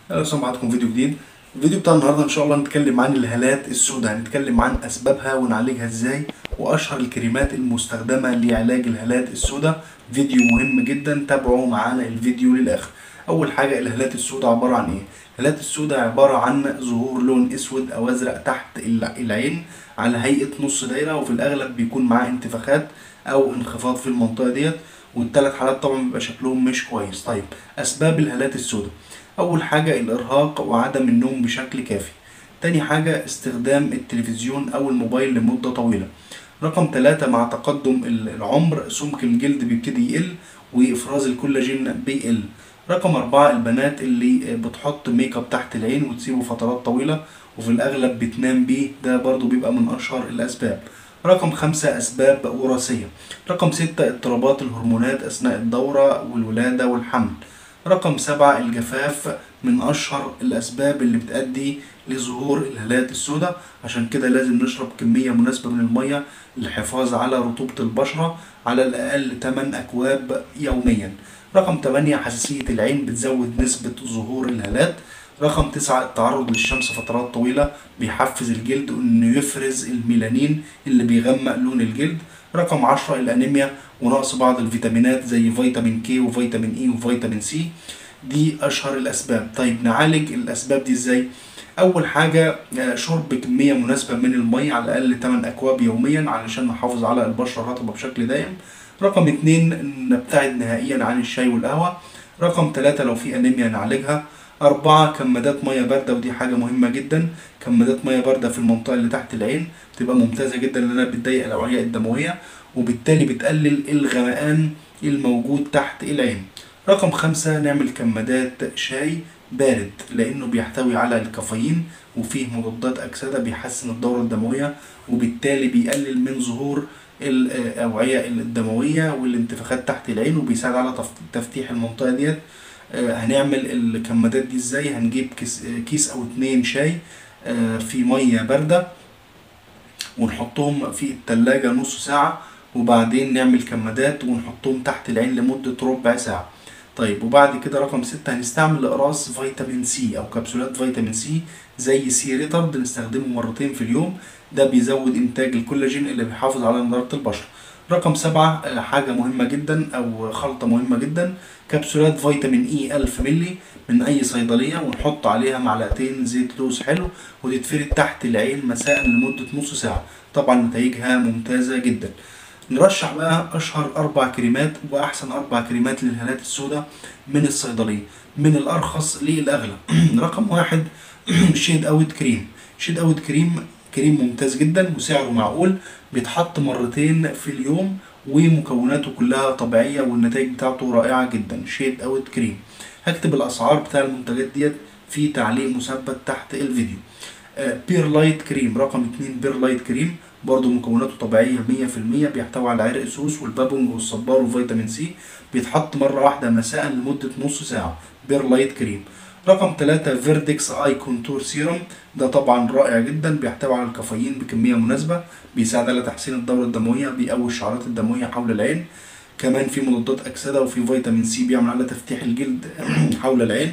اهلا وسهلا معاكم فيديو جديد الفيديو بتاع النهارده ان شاء الله هنتكلم عن الهالات السوداء هنتكلم عن اسبابها ونعالجها ازاي واشهر الكريمات المستخدمه لعلاج الهالات السوداء فيديو مهم جدا تابعوا معانا الفيديو للاخر اول حاجه الهالات السوداء عباره عن ايه الهالات السوداء عباره عن ظهور لون اسود او ازرق تحت الع- العين على هيئه نص دايره وفي الاغلب بيكون معاه انتفاخات او انخفاض في المنطقه ديت والثلاث حالات طبعا بيبقى شكلهم مش كويس طيب اسباب الهالات السوداء اول حاجه الارهاق وعدم النوم بشكل كافي تاني حاجه استخدام التلفزيون او الموبايل لمده طويله رقم ثلاثة مع تقدم ال- العمر سمك الجلد بيبتدي يقل وافراز الكولاجين بيقل رقم أربعة البنات اللي بتحط ميك اب تحت العين وتسيبه فترات طويلة وفي الأغلب بتنام بيه ده برضو بيبقى من أشهر الأسباب رقم خمسة أسباب وراثية رقم ستة اضطرابات الهرمونات أثناء الدورة والولادة والحمل رقم سبعة الجفاف من أشهر الأسباب اللي بتؤدي لظهور الهالات السوداء عشان كده لازم نشرب كمية مناسبة من المية للحفاظ على رطوبة البشرة على الأقل 8 أكواب يوميا رقم 8 حساسية العين بتزود نسبة ظهور الهالات رقم تسعة التعرض للشمس فترات طويلة بيحفز الجلد انه يفرز الميلانين اللي بيغمق لون الجلد رقم عشرة الانيميا ونقص بعض الفيتامينات زي فيتامين كي وفيتامين اي وفيتامين سي دي اشهر الاسباب طيب نعالج الاسباب دي ازاي اول حاجة آه، شرب كمية مناسبة من المية على الاقل 8 اكواب يوميا علشان نحافظ على البشرة الرطبة بشكل دائم رقم اتنين نبتعد نهائيا عن الشاي والقهوة رقم ثلاثة لو في انيميا نعالجها أربعة كمادات مية باردة ودي حاجة مهمة جدا كمادات مية باردة في المنطقة اللي تحت العين بتبقى ممتازة جدا لأنها بتضيق الأوعية الدموية وبالتالي بتقلل الغمقان الموجود تحت العين رقم خمسة نعمل كمادات شاي بارد لأنه بيحتوي على الكافيين وفيه مضادات أكسدة بيحسن الدورة الدموية وبالتالي بيقلل من ظهور الأوعية الدموية والانتفاخات تحت العين وبيساعد على تف- تفتيح المنطقة ديت آه، هنعمل الكمادات دي ازاي هنجيب كيس, آه، كيس او اتنين شاي آه، في مية باردة ونحطهم في التلاجة نص ساعة وبعدين نعمل كمادات ونحطهم تحت العين لمدة ربع ساعة طيب وبعد كده رقم ستة هنستعمل اقراص فيتامين سي او كبسولات فيتامين سي زي سي ريتارد نستخدمه مرتين في اليوم ده بيزود انتاج الكولاجين اللي بيحافظ على نضارة البشرة رقم سبعة آه، حاجة مهمة جدا أو خلطة مهمة جدا كبسولات فيتامين اي 1000 ملي من أي صيدلية ونحط عليها معلقتين زيت لوز حلو وتتفرد تحت العين مساء لمدة نص ساعة طبعا نتائجها ممتازة جدا نرشح بقى أشهر أربع كريمات وأحسن أربع كريمات للهالات السوداء من الصيدلية من الأرخص للأغلى رقم واحد شيد أوت كريم شيد أوت كريم كريم ممتاز جدا وسعره معقول بيتحط مرتين في اليوم ومكوناته كلها طبيعية والنتائج بتاعته رائعة جدا شيد اوت كريم هكتب الاسعار بتاع المنتجات ديت في تعليق مثبت تحت الفيديو آه، بير لايت كريم رقم اتنين بير لايت كريم برضه مكوناته طبيعية مية في المية بيحتوي على عرق سوس والبابونج والصبار وفيتامين سي بيتحط مرة واحدة مساء لمدة نص ساعة بير لايت كريم رقم ثلاثة فيردكس اي كونتور سيروم ده طبعا رائع جدا بيحتوي على الكافيين بكمية مناسبة بيساعد على تحسين الدورة الدموية بيقوي الشعرات الدموية حول العين كمان في مضادات أكسدة وفي فيتامين سي بيعمل على تفتيح الجلد حول العين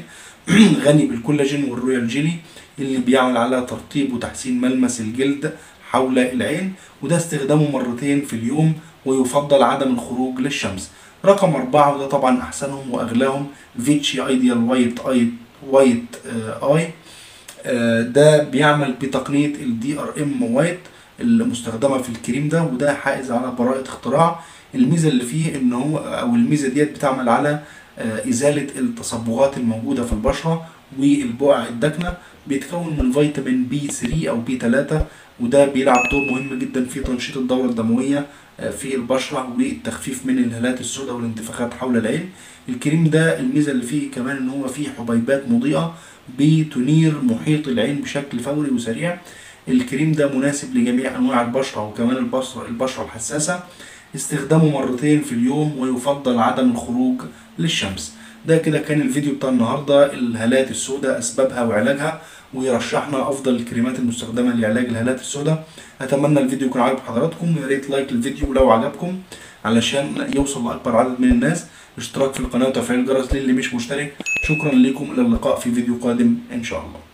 غني بالكولاجين والرويال جيلي اللي بيعمل على ترطيب وتحسين ملمس الجلد حول العين وده استخدامه مرتين في اليوم ويفضل عدم الخروج للشمس رقم أربعة وده طبعا أحسنهم وأغلاهم فيتشي ايديال وايت اي وايت آه، اي آه، ده بيعمل بتقنية الدي ار ام وايت المستخدمة في الكريم ده وده حائز على براءة اختراع الميزة اللي فيه ان هو او الميزة ديت بتعمل على آه، ازالة التصبغات الموجودة في البشرة والبقع الداكنة بيتكون من فيتامين بي 3 او بي 3 وده بيلعب دور مهم جدا في تنشيط الدورة الدموية آه، في البشرة والتخفيف من الهالات السوداء والانتفاخات حول العين الكريم ده الميزة اللي فيه كمان ان هو فيه حبيبات مضيئة بتنير محيط العين بشكل فوري وسريع الكريم ده مناسب لجميع انواع البشرة وكمان البشرة البشرة الحساسة استخدامه مرتين في اليوم ويفضل عدم الخروج للشمس ده كده كان الفيديو بتاع النهارده الهالات السوداء اسبابها وعلاجها ويرشحنا افضل الكريمات المستخدمه لعلاج الهالات السوداء اتمنى الفيديو يكون عاجب حضراتكم ويا ريت لايك الفيديو لو عجبكم علشان يوصل لاكبر عدد من الناس اشتراك في القناه وتفعيل الجرس للي مش مشترك شكرا لكم الى اللقاء في فيديو قادم ان شاء الله